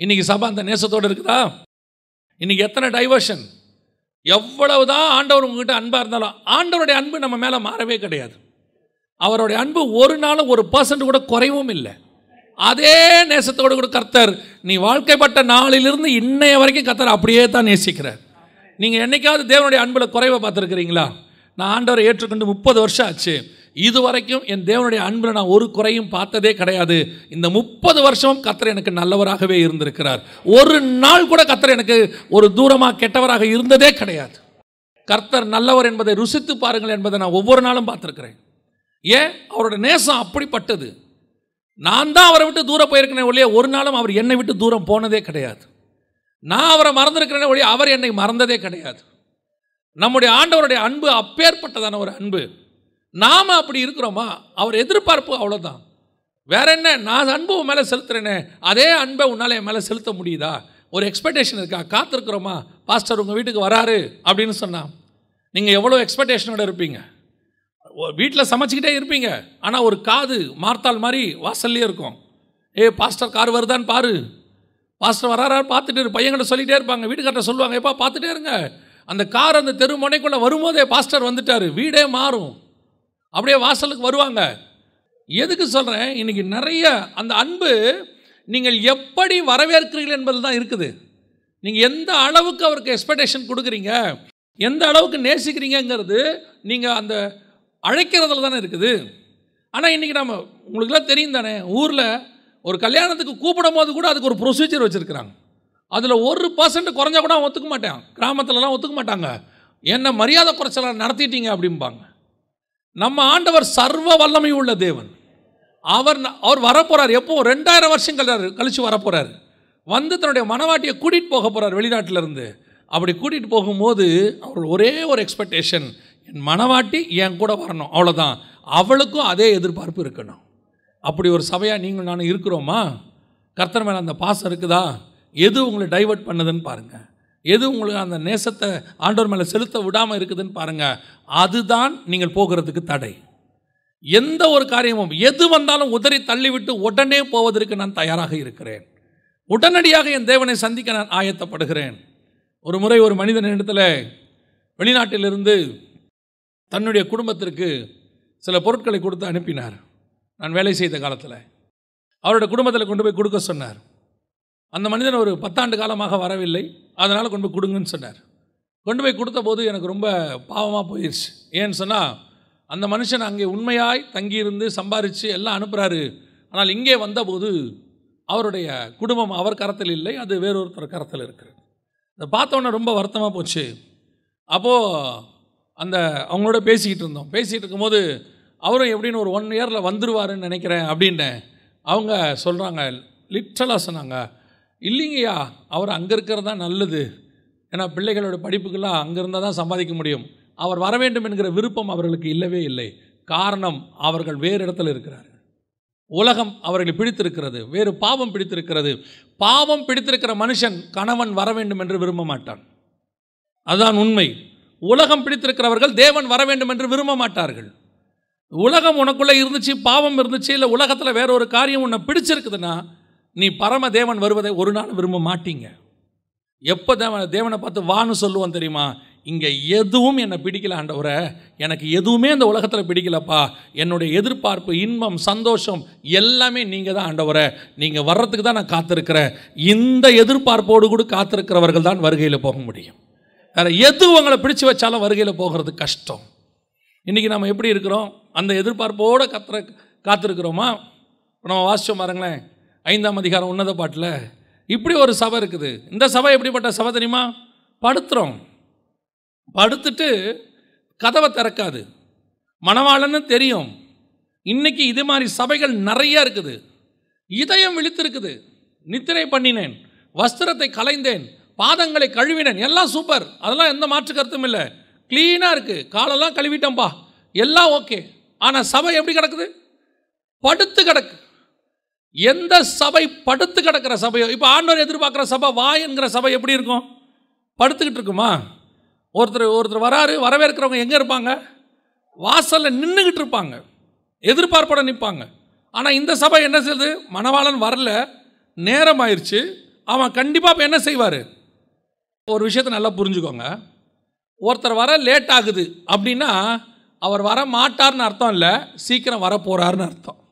இன்னைக்கு சபை அந்த நேசத்தோடு இருக்குதா இன்னைக்கு எத்தனை டைவர்ஷன் எவ்வளவுதான் ஆண்டவர் உங்ககிட்ட அன்பாக இருந்தாலும் ஆண்டவருடைய அன்பு நம்ம மேலே மாறவே கிடையாது அவருடைய அன்பு ஒரு நாளும் ஒரு பர்சன்ட் கூட குறைவும் இல்லை அதே நேசத்தோடு கூட கர்த்தர் நீ வாழ்க்கைப்பட்ட நாளிலிருந்து இன்னைய வரைக்கும் கர்த்தர் அப்படியே தான் நேசிக்கிறார் நீங்கள் என்னைக்காவது தேவனுடைய அன்பில் குறைவை பார்த்துருக்கிறீங்களா நான் ஆண்டவரை ஏற்றுக்கொண்டு முப்பது வருஷம் ஆச்சு இது வரைக்கும் என் தேவனுடைய அன்பில் நான் ஒரு குறையும் பார்த்ததே கிடையாது இந்த முப்பது வருஷமும் கர்த்தர் எனக்கு நல்லவராகவே இருந்திருக்கிறார் ஒரு நாள் கூட கர்த்தர் எனக்கு ஒரு தூரமாக கெட்டவராக இருந்ததே கிடையாது கர்த்தர் நல்லவர் என்பதை ருசித்து பாருங்கள் என்பதை நான் ஒவ்வொரு நாளும் பார்த்துருக்கிறேன் ஏன் அவரோட நேசம் அப்படிப்பட்டது நான் தான் அவரை விட்டு தூரம் போயிருக்கிறேன் ஒழிய ஒரு நாளும் அவர் என்னை விட்டு தூரம் போனதே கிடையாது நான் அவரை மறந்திருக்கிறேன் ஒழிய அவர் என்னை மறந்ததே கிடையாது நம்முடைய ஆண்டவருடைய அன்பு அப்பேற்பட்டதான ஒரு அன்பு நாம் அப்படி இருக்கிறோமா அவர் எதிர்பார்ப்பு அவ்வளோதான் வேற என்ன நான் அன்பு உன் மேலே செலுத்துறேனே அதே அன்பை உன்னால் என் மேலே செலுத்த முடியுதா ஒரு எக்ஸ்பெக்டேஷன் இருக்கா காத்திருக்கிறோமா பாஸ்டர் உங்கள் வீட்டுக்கு வராரு அப்படின்னு சொன்னா நீங்கள் எவ்வளோ எக்ஸ்பெக்டேஷனோட இருப்பீங்க வீட்டில் சமைச்சிக்கிட்டே இருப்பீங்க ஆனால் ஒரு காது மார்த்தால் மாதிரி வாசல்லையே இருக்கும் ஏ பாஸ்டர் கார் வருதான்னு பாரு பாஸ்டர் வராரா பார்த்துட்டு இரு. பையன்கிட்ட சொல்லிட்டே இருப்பாங்க வீட்டுக்கார்ட்ட சொல்லுவாங்க எப்பா பார்த்துட்டே இருங்க அந்த கார் அந்த தெரு முனைக்குள்ளே வரும்போதே பாஸ்டர் வந்துட்டாரு வீடே மாறும் அப்படியே வாசலுக்கு வருவாங்க எதுக்கு சொல்கிறேன் இன்னைக்கு நிறைய அந்த அன்பு நீங்கள் எப்படி வரவேற்கிறீர்கள் என்பது தான் இருக்குது நீங்கள் எந்த அளவுக்கு அவருக்கு எக்ஸ்பெக்டேஷன் கொடுக்குறீங்க எந்த அளவுக்கு நேசிக்கிறீங்கங்கிறது நீங்கள் அந்த அழைக்கிறதுல தானே இருக்குது ஆனால் இன்றைக்கி நம்ம உங்களுக்குலாம் தெரியும் தானே ஊரில் ஒரு கல்யாணத்துக்கு கூப்பிடும் போது கூட அதுக்கு ஒரு ப்ரொசீஜர் வச்சுருக்குறாங்க அதில் ஒரு பர்சன்ட் குறைஞ்சா கூட அவன் ஒத்துக்க மாட்டான் கிராமத்துலலாம் ஒத்துக்க மாட்டாங்க என்ன மரியாதை குறைச்சலாம் நடத்திட்டீங்க அப்படிம்பாங்க நம்ம ஆண்டவர் சர்வ வல்லமை உள்ள தேவன் அவர் ந- அவர் வரப்போறார் எப்போ ரெண்டாயிரம் வருஷம் கழிச்சு கழிச்சு வரப்போறார் வந்து தன்னுடைய மனவாட்டியை கூட்டிகிட்டு போக போறார் வெளிநாட்டுல இருந்து அப்படி கூட்டிகிட்டு போகும்போது அவர் ஒரே ஒரு எக்ஸ்பெக்டேஷன் என் மனவாட்டி என் கூட வரணும் அவ்வளோதான் அவளுக்கும் அதே எதிர்பார்ப்பு இருக்கணும் அப்படி ஒரு சபையாக நீங்கள் நானும் இருக்கிறோமா கர்த்தர் மேலே அந்த பாசம் இருக்குதா எது உங்களை டைவர்ட் பண்ணுதுன்னு பாருங்கள் எது உங்களுக்கு அந்த நேசத்தை ஆண்டவர் மேலே செலுத்த விடாமல் இருக்குதுன்னு பாருங்கள் அதுதான் நீங்கள் போகிறதுக்கு தடை எந்த ஒரு காரியமும் எது வந்தாலும் உதறி தள்ளிவிட்டு உடனே போவதற்கு நான் தயாராக இருக்கிறேன் உடனடியாக என் தேவனை சந்திக்க நான் ஆயத்தப்படுகிறேன் ஒரு முறை ஒரு மனிதன் இடத்துல வெளிநாட்டிலிருந்து தன்னுடைய குடும்பத்திற்கு சில பொருட்களை கொடுத்து அனுப்பினார் நான் வேலை செய்த காலத்தில் அவரோட குடும்பத்தில் கொண்டு போய் கொடுக்க சொன்னார் அந்த மனிதன் ஒரு பத்தாண்டு காலமாக வரவில்லை அதனால் கொண்டு போய் கொடுங்கன்னு சொன்னார் கொண்டு போய் கொடுத்த போது எனக்கு ரொம்ப பாவமாக போயிடுச்சு ஏன்னு சொன்னால் அந்த மனுஷன் அங்கே உண்மையாய் தங்கியிருந்து சம்பாரித்து எல்லாம் அனுப்புகிறாரு ஆனால் இங்கே வந்தபோது அவருடைய குடும்பம் அவர் கரத்தில் இல்லை அது வேறொருத்தர் கரத்தில் இருக்கிறது அதை பார்த்தோன்னே ரொம்ப வருத்தமாக போச்சு அப்போது அந்த அவங்களோட பேசிக்கிட்டு இருந்தோம் பேசிகிட்டு இருக்கும்போது அவரும் எப்படின்னு ஒரு ஒன் இயரில் வந்துருவாருன்னு நினைக்கிறேன் அப்படின்னேன் அவங்க சொல்கிறாங்க லிட்ரலாக சொன்னாங்க இல்லைங்கய்யா அவர் அங்கே இருக்கிறது தான் நல்லது ஏன்னா பிள்ளைகளோட படிப்புக்கெல்லாம் அங்கே இருந்தால் தான் சம்பாதிக்க முடியும் அவர் வர வேண்டும் என்கிற விருப்பம் அவர்களுக்கு இல்லவே இல்லை காரணம் அவர்கள் வேறு இடத்துல இருக்கிறார்கள் உலகம் அவர்களை பிடித்திருக்கிறது வேறு பாவம் பிடித்திருக்கிறது பாவம் பிடித்திருக்கிற மனுஷன் கணவன் வர வேண்டும் என்று விரும்ப மாட்டான் அதுதான் உண்மை உலகம் பிடித்திருக்கிறவர்கள் தேவன் வர வேண்டும் என்று விரும்ப மாட்டார்கள் உலகம் உனக்குள்ளே இருந்துச்சு பாவம் இருந்துச்சு இல்லை உலகத்தில் வேற ஒரு காரியம் உன்னை பிடிச்சிருக்குதுன்னா நீ பரம தேவன் வருவதை ஒரு நாள் விரும்ப மாட்டீங்க எப்போ தேவன் தேவனை பார்த்து வான்னு சொல்லுவோம் தெரியுமா இங்கே எதுவும் என்னை பிடிக்கல ஆண்டவரே எனக்கு எதுவுமே இந்த உலகத்தில் பிடிக்கலப்பா என்னுடைய எதிர்பார்ப்பு இன்பம் சந்தோஷம் எல்லாமே நீங்கள் தான் ஆண்டவரே நீங்கள் வர்றதுக்கு தான் நான் காத்திருக்கிறேன் இந்த எதிர்பார்ப்போடு கூட காத்திருக்கிறவர்கள் தான் வருகையில் போக முடியும் வேற எது உங்களை பிடிச்சு வச்சாலும் வருகையில் போகிறது கஷ்டம் இன்றைக்கி நம்ம எப்படி இருக்கிறோம் அந்த எதிர்பார்ப்போடு கத்துற காத்திருக்கிறோமா இப்போ நம்ம வாசிச்சோம் பாருங்களேன் ஐந்தாம் அதிகாரம் உன்னத பாட்டில் இப்படி ஒரு சபை இருக்குது இந்த சபை எப்படிப்பட்ட சபை தெரியுமா படுத்துகிறோம் படுத்துட்டு கதவை திறக்காது மணவாளன்னு தெரியும் இன்னைக்கு இது மாதிரி சபைகள் நிறைய இருக்குது இதயம் விழித்திருக்குது நித்திரை பண்ணினேன் வஸ்திரத்தை கலைந்தேன் பாதங்களை கழுவினேன் எல்லாம் சூப்பர் அதெல்லாம் எந்த மாற்று கருத்தும் இல்லை க்ளீனாக இருக்குது காலெல்லாம் கழுவிட்டோம்பா எல்லாம் ஓகே ஆனால் சபை எப்படி கிடக்குது படுத்து கிடக்கு எந்த சபை படுத்து கிடக்கிற சபையோ இப்போ ஆண்டவர் எதிர்பார்க்குற சபை வா என்கிற சபை எப்படி இருக்கும் படுத்துக்கிட்டு இருக்குமா ஒருத்தர் ஒருத்தர் வராரு வரவேற்கிறவங்க எங்கே இருப்பாங்க வாசலில் நின்றுக்கிட்டு இருப்பாங்க எதிர்பார்ப்போட நிற்பாங்க ஆனால் இந்த சபை என்ன செய்யுது மணவாளன் வரல நேரம் ஆயிடுச்சு அவன் கண்டிப்பாக இப்போ என்ன செய்வார் ஒரு விஷயத்தை நல்லா புரிஞ்சுக்கோங்க ஒருத்தர் வர லேட் ஆகுது அப்படின்னா அவர் வர மாட்டார்னு அர்த்தம் இல்லை சீக்கிரம் வர போகிறாருன்னு அர்த்தம்